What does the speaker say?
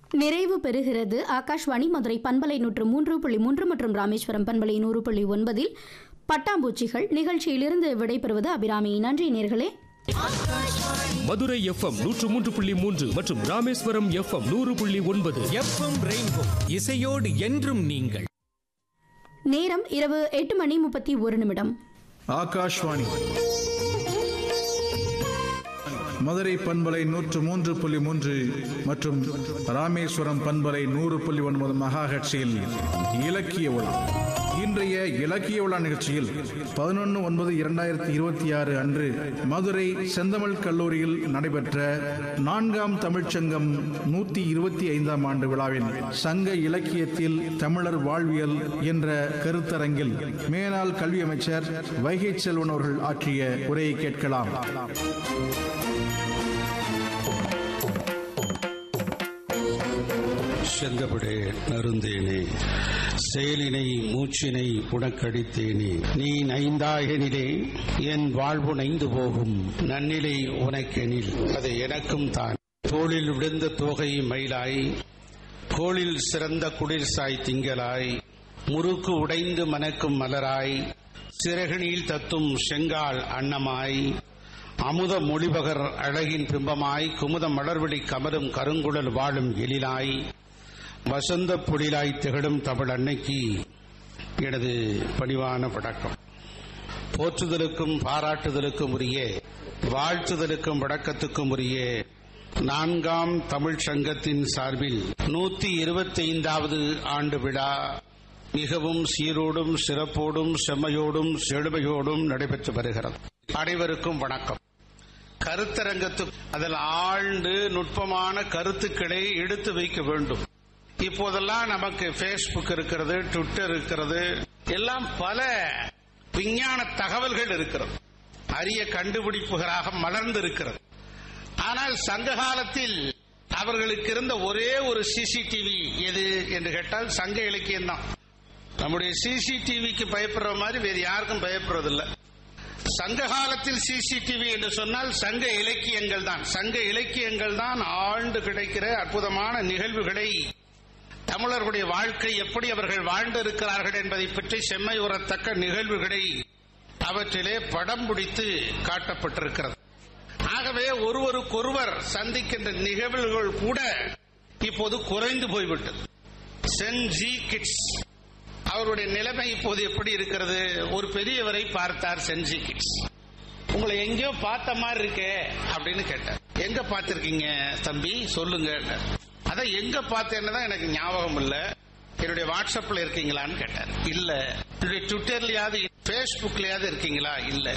நிறைவு பெறுகிறது ஆகாஷ்வாணி மதுரை பண்பலை நூற்று மூன்று புள்ளி மூன்று மற்றும் ராமேஸ்வரம் பண்பலை நூறு புள்ளி ஒன்பதில் பட்டாம்பூச்சிகள் நிகழ்ச்சியிலிருந்து விடைபெறுவது அபிராமி நன்றி நேர்களே மதுரை எஃப்எம் நூற்று மூன்று புள்ளி மூன்று மற்றும் ராமேஸ்வரம் எஃப்எம் நூறு புள்ளி ஒன்பது எஃப்எம் ரெயின்போ இசையோடு என்றும் நீங்கள் நேரம் இரவு எட்டு மணி முப்பத்தி ஒரு நிமிடம் ஆகாஷ்வாணி மதுரை பண்பலை நூற்று மூன்று புள்ளி மூன்று மற்றும் ராமேஸ்வரம் பண்பலை நூறு புள்ளி ஒன்பது மகாஹட்சியில் இலக்கிய விழா இன்றைய இலக்கிய விழா நிகழ்ச்சியில் பதினொன்று ஒன்பது இரண்டாயிரத்தி இருபத்தி ஆறு அன்று மதுரை செந்தமிழ் கல்லூரியில் நடைபெற்ற நான்காம் தமிழ்ச்சங்கம் நூத்தி இருபத்தி ஐந்தாம் ஆண்டு விழாவின் சங்க இலக்கியத்தில் தமிழர் வாழ்வியல் என்ற கருத்தரங்கில் மேலாள் கல்வி அமைச்சர் வைகை செல்வன் அவர்கள் ஆற்றிய உரையை கேட்கலாம் செங்கபடே நருந்தேனே செயலினை மூச்சினை உனக்கடித்தேனே நீ நைந்தாயனிலே என் வாழ்வு நைந்து போகும் நன்னிலை உனக்கெனில் அது எனக்கும் தான் தோளில் விழுந்த தோகை மயிலாய் கோளில் சிறந்த குளிர்சாய் திங்களாய் முறுக்கு உடைந்து மணக்கும் மலராய் சிறகினில் தத்தும் செங்கால் அன்னமாய் அமுத மொழிபகர் அழகின் பிம்பமாய் குமுத மலர்விழி கமரும் கருங்குழல் வாழும் எழிலாய் வசந்த பொழிலாய் திகழும் தமிழ் அன்னைக்கு எனது பணிவான வணக்கம் போற்றுதலுக்கும் பாராட்டுதலுக்கும் உரிய வாழ்த்துதலுக்கும் வணக்கத்துக்கும் உரிய நான்காம் தமிழ் சங்கத்தின் சார்பில் நூத்தி இருபத்தி ஐந்தாவது ஆண்டு விழா மிகவும் சீரோடும் சிறப்போடும் செம்மையோடும் செழுமையோடும் நடைபெற்று வருகிறது அனைவருக்கும் வணக்கம் கருத்தரங்கத்து அதில் ஆழ்ந்து நுட்பமான கருத்துக்களை எடுத்து வைக்க வேண்டும் இப்போதெல்லாம் நமக்கு ஃபேஸ்புக் இருக்கிறது ட்விட்டர் இருக்கிறது எல்லாம் பல விஞ்ஞான தகவல்கள் இருக்கிறது அரிய கண்டுபிடிப்புகளாக மலர்ந்து இருக்கிறது ஆனால் சங்க காலத்தில் அவர்களுக்கு இருந்த ஒரே ஒரு சிசிடிவி எது என்று கேட்டால் சங்க இலக்கியம் தான் நம்முடைய சிசிடிவிக்கு பயப்படுற மாதிரி வேறு யாருக்கும் பயப்படுறதில்லை சங்க காலத்தில் சிசிடிவி என்று சொன்னால் சங்க இலக்கியங்கள் தான் சங்க இலக்கியங்கள் தான் ஆழ்ந்து கிடைக்கிற அற்புதமான நிகழ்வுகளை தமிழர்களுடைய வாழ்க்கை எப்படி அவர்கள் வாழ்ந்திருக்கிறார்கள் என்பதை பற்றி செம்மை உறத்தக்க நிகழ்வுகளை அவற்றிலே படம் பிடித்து காட்டப்பட்டிருக்கிறது ஆகவே ஒருவருக்கொருவர் சந்திக்கின்ற நிகழ்வுகள் கூட இப்போது குறைந்து போய்விட்டது சென் ஜி கிட்ஸ் அவருடைய நிலைமை இப்போது எப்படி இருக்கிறது ஒரு பெரியவரை பார்த்தார் சென்ஜி கிட்ஸ் உங்களை எங்கேயோ பார்த்த மாதிரி இருக்கே அப்படின்னு கேட்டார் எங்க பார்த்திருக்கீங்க தம்பி சொல்லுங்க அதான் எங்க பார்த்தேன்னு தான் எனக்கு ஞாபகம் இல்ல என்னுடைய வாட்ஸ்அப்ல இருக்கீங்களான்னு கேட்டார் இல்ல என்னுடைய ட்விட்டர்லயாவது பேஸ்புக்லயாவது இருக்கீங்களா இல்ல